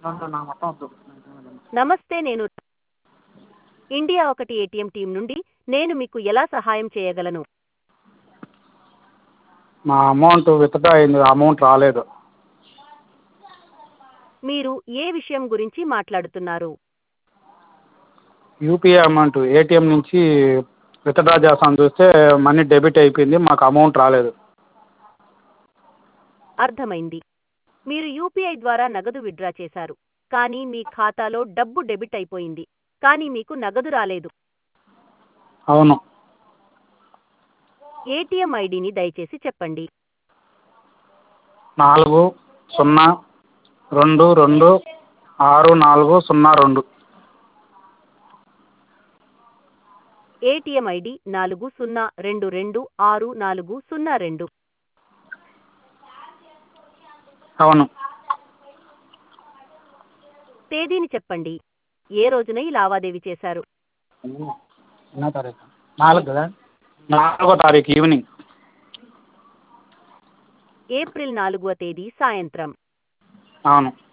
నా మొత్తం వద్దు నమస్తే నేను ఇండియా ఒకటి ఏటీఎం టీం నుండి నేను మీకు ఎలా సహాయం చేయగలను నా అమౌంట్ విత్డ్రా అయింది అమౌంట్ రాలేదు మీరు ఏ విషయం గురించి మాట్లాడుతున్నారు యూపీఐ అమౌంట్ ఏటీఎం నుంచి విత్డ్రా చేస్తాను చూస్తే మనీ డెబిట్ అయిపోయింది మాకు అమౌంట్ రాలేదు అర్థమైంది మీరు యూపీఐ ద్వారా నగదు విత్డ్రా చేశారు కానీ మీ ఖాతాలో డబ్బు డెబిట్ అయిపోయింది కానీ మీకు నగదు రాలేదు అవును ఏటీఎం ఐడిని దయచేసి చెప్పండి నాలుగు సున్నా రెండు రెండు ఆరు నాలుగు సున్నా రెండు ఏటీఎం ఐడి నాలుగు సున్నా రెండు రెండు ఆరు నాలుగు సున్నా రెండు అవును తేదీని చెప్పండి ఏ రోజున ఈ లావాదేవీ చేశారు ఎన్నో తారీఖు నాలుగు కదా నాలుగో తారీఖు ఈవినింగ్ ఏప్రిల్ నాలుగవ తేదీ సాయంత్రం అవును